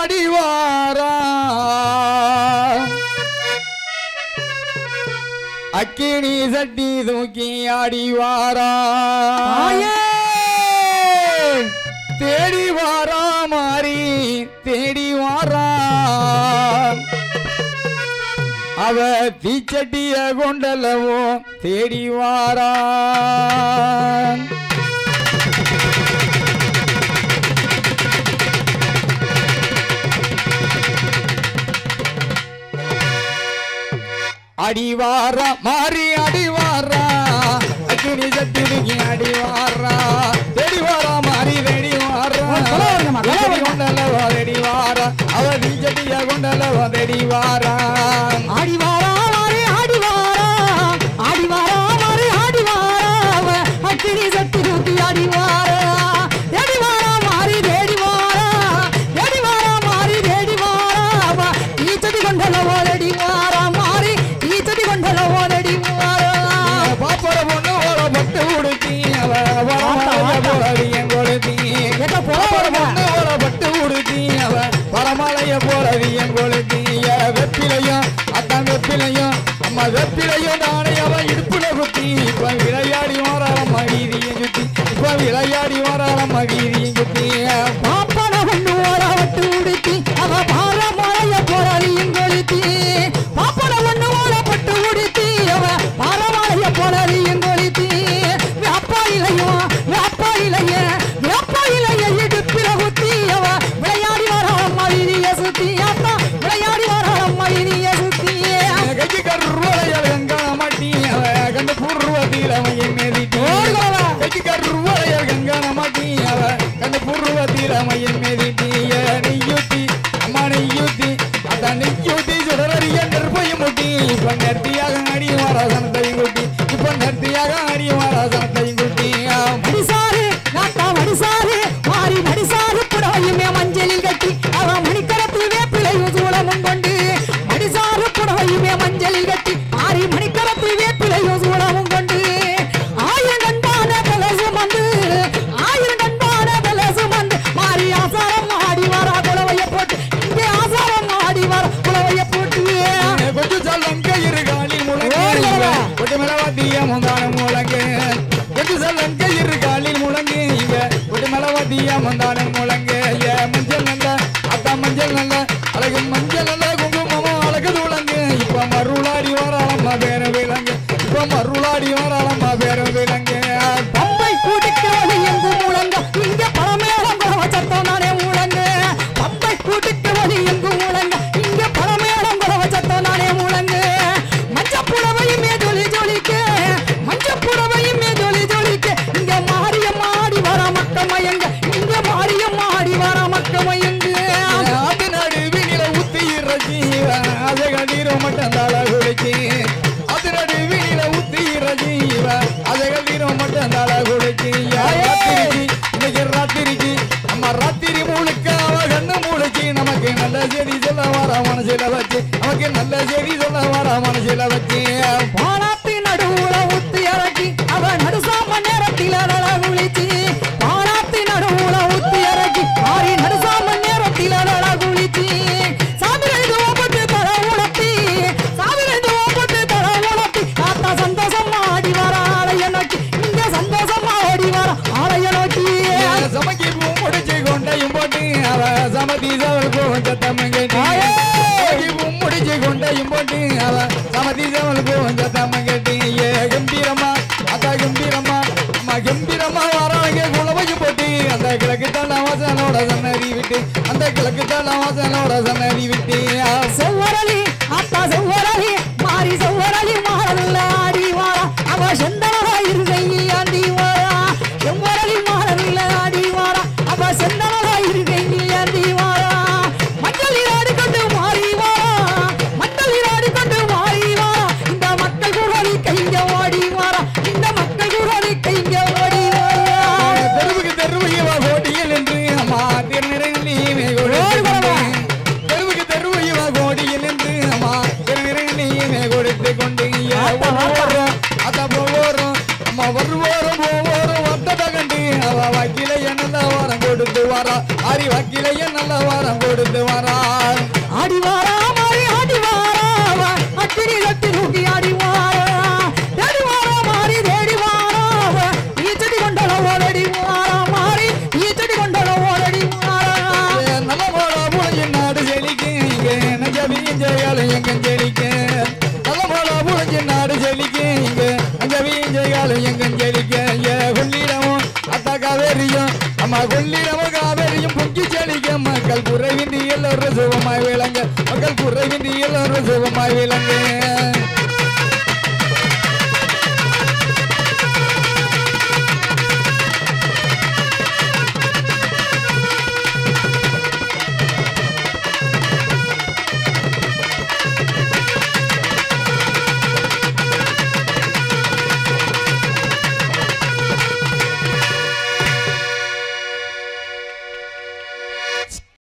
அடிவாரா அக்கினி சட்டி தூக்கி அடிவாரா தாயே தேடி வாரா மாறி தேடி வாரா அவ தீச்சட்டிய கொண்டலவோ தேடி வாரா அடிவாரா மாறி அடிவாரா அக்கினி சட்டி தூக்கி அடிவாரா தேடி வாரா மாறி தேடி வாரா கொலை வருங்கம்மா, கொலை தீச்சட்டி வருங்க. கொண்டலவோ தேடி வாரா அவ தீச்சட்டிய கொண்டலவோ தேடி வாரா ஆடி வாரா மாறி ஆடி வாரா ஆடி வாரா மாறி ஆடி வாரா அவ அக்கினி சட்டி தூக்கி ஆடி வாரா தேடி வாரா மாறி தேடி வாரா தேடி வாரா மாறி தேடி வாரா அவ ஈச்சடி கொண்டல ஓலடி வாரா மாறி ஈச்சடி கொண்டல ஓலடி வாரா பாப்பர பொண்ணு ஓட பட்டு உடுத்தி அவ வரமலைய போலவி எங்கொழுத்தி எங்க போல பாப்பர வருங்க பொண்ணு ஓட பட்டு உடுத்தி அவ வரமலைய போலவி எங்கொழுத்தி வெப்பிலையும் அத்தான் வெப்பிலையும் அம்மா வெப்பிலையும் நானே அவன் இடுப்புல குத்தி இப்ப விளையாடி வாராளம்மா வீதியும் சுத்தி இப்ப விளையாடி வாராளம்மா வீதியும் சுத்தி பாப்பன ஒண்ணு ஓட விட்டு உடுத்தி அவ பார மலைய போராளியும் கொளுத்தி பாப்பன ஒண்ணு ஓட பட்டு உடுத்தி அவ பார மலைய போராளியும் கொளுத்தி வேப்பா இலையும் வேப்பா இலைய வேப்பா இலைய இடுப்பில குத்தி அவ விளையாடி வராளம் மயிலிய சுத்தி அத்தா விளையாடி வராளம் மயிலிய சுத்தி கைக்கு கருவளைய வெங்க மாட்டி அவ கண்டு பூர்வத்தில் அவன் மேதிட்டி ஓடுகிறவ. கைக்கு கருவளைய கங்கான மாட்டி அவ கண்டு பூர்வத்தில் அவன் மேதிட்டி நெய்யூத்தி அம்மா நெய்யூத்தி அதான் நெய்யூத்தி சுடரறிய நெருப்பையும் முட்டி இப்ப நெர்த்தியாக அடி மாராசனத்தையும் குட்டி இப்ப நெர்த்தியாக அடி மாராசனத்தையும் குட்டி மடிசாரு நாட்டா மடிசாரு மாறி மடிசாரு புடவையுமே மஞ்சளில் கட்டி அவ மணிக்கரத்து வேப்பிலையும் சூளமும் கொண்டு மடிசாரு புடவையுமே மஞ்சளில் கட்டி மாறி மணிக்கரத்து வேப்பிலையும் சூளமும் கொண்டு ஆயிரம் கண்பான பலசு வந்து ஆயிரம் கண்பான பலசு வந்து மாறி ஆசாரம் ஆடி வரா குலவைய போட்டு இங்கே ஆசாரம் ஆடி வர குலவைய போட்டு கொஞ்சம் சொல்லம் கயிறு காலில் முழங்கு ஓடுகிறவ. கொஞ்சம் மிளவாத்திய முந்தான முழங்கு கொஞ்சம் சொல்லம் கயிறு காலில் முழங்கு இங்க கொஞ்சம் மிளவாத்திய முந்தான முழங்கு ஏ மஞ்சள் நல்ல அத்தா மஞ்சள் நல்ல அழகு மஞ்சள் நல்ல குங்குமமும் அழகு துளங்கு இப்ப மருளாடி வராளம்மா பேர விலங்கு இப்ப மருளாடி வராளம்மா பேர விலங்கு பம்பை கூட்டிக்கு வழி எங்கு முழங்க இங்க பழமேளம் குறவ சத்தம் நானே முழங்க பம்பை கூட்டிக்கு வழி எங்கு முழங்க இங்க பழமேளம் குறவ சத்தம் நானே முழங்க மஞ்ச புடவையுமே ஜொலி ஜொலிக்க மஞ்ச புடவையுமே ஜொலி ஜொலிக்க இங்க மாறிய மாடி வர மக்க மயங்க இங்க மாறிய மாடி வர மக்க மயங்க ஆட்டு நாடு வீணில ஊத்தி இறச்சி அதை கதீரம் மட்டும் தலை குளிச்சு அது நடு வீணில ஊத்தி இறச்சி அதை கதீரம் மட்டும் தலை குளிச்சு ராத்திரிக்கு இன்னைக்கு ராத்திரிக்கு நம்ம ராத்திரி முழுக்க அவ கண்ணு முழுச்சு நமக்கு நல்ல செய்தி சொல்ல வர மனசுல வச்சு நமக்கு நல்ல செய்தி சொல்ல வர மனசுல வச்சு பாலாத்து நடுவுல ஊத்து இறக்கி அவ நடுசாம நேரத்தில நல குளிச்சு பாலாத்து நடுவுல ஊத்து இறக்கி மாறி நடுசாம நேரத்தில நல குளிச்சு சாமிரந்து ஓப்பட்டு தர உணர்த்தி சாமிரந்து ஓப்பட்டு தர உணர்த்தி தாத்தா சந்தோஷமா ஆடி வர ஆலய நோக்கி இங்க சந்தோஷமா ஓடி வர ஆலய நோக்கி சமைக்கு பூ முடிச்சு கொண்டையும் போட்டு அவ சமதி சவல் கொஞ்சம் ஆயே! பூ முடிச்சு கொண்டையும் போட்டு அவ சமதி சவல் கொஞ்சம் தம்மங்கட்டி ஏ கம்பீரமா அத்தா கம்பீரமா அம்மா கம்பீரமா வராங்க குழவையும் போட்டு அந்த கிழக்கு தள்ள வாசனோட சன்னதி விட்டு அந்த கிழக்கு தள்ள வாசனோட சன்னதி விட்டு செவ்வரளி அத்தா செவ்வரளி மாறி செவ்வரளி மாறல்ல ஆடி வாரா அவ செந்தனரா இருக்கையில் ஆண்டி வாரா செவ்வரளி மாறல்ல ஆடி வாரா அவ செந்தனரா இருக்கையில் ஆண்டி வாரா மஞ்சள் இராடி கொண்டு மாறி வாரா மஞ்சள் இராடி கொண்டு மாறி வாரா இந்த மக்கள் குரலி கைங்க ஓடி வாரா இந்த மக்கள் குரலி கைங்க ஓடி வாரா தெருவுக்கு தெருவு இவ கோடியில் என்று அம்மா திருநிறையிலே தெருவுக்கு தெருவு இவ கோடியில் என்று அம்மா திருநிறையிலே கொடுத்து கொண்டு ஏ ஓடுறோம் அத போறோம் வீஞ்சைகாலம் எங்க செழிக்க நல்ல போல புரிஞ்சு நாடு செழிக்க இங்க அங்க வீஞ்சைகாலம் எங்க செழிக்க ஏ கொள்ளிடமும் அத்தா காவேரியும் அம்மா கொள்ளிடமும் காவேரியும் பொங்கி செழிக்க மக்கள் குறைவின்றி எல்லோரும் சுகமாய் விளங்க மக்கள் குறைவின்றி எல்லோரும் சுகமாய் விளங்க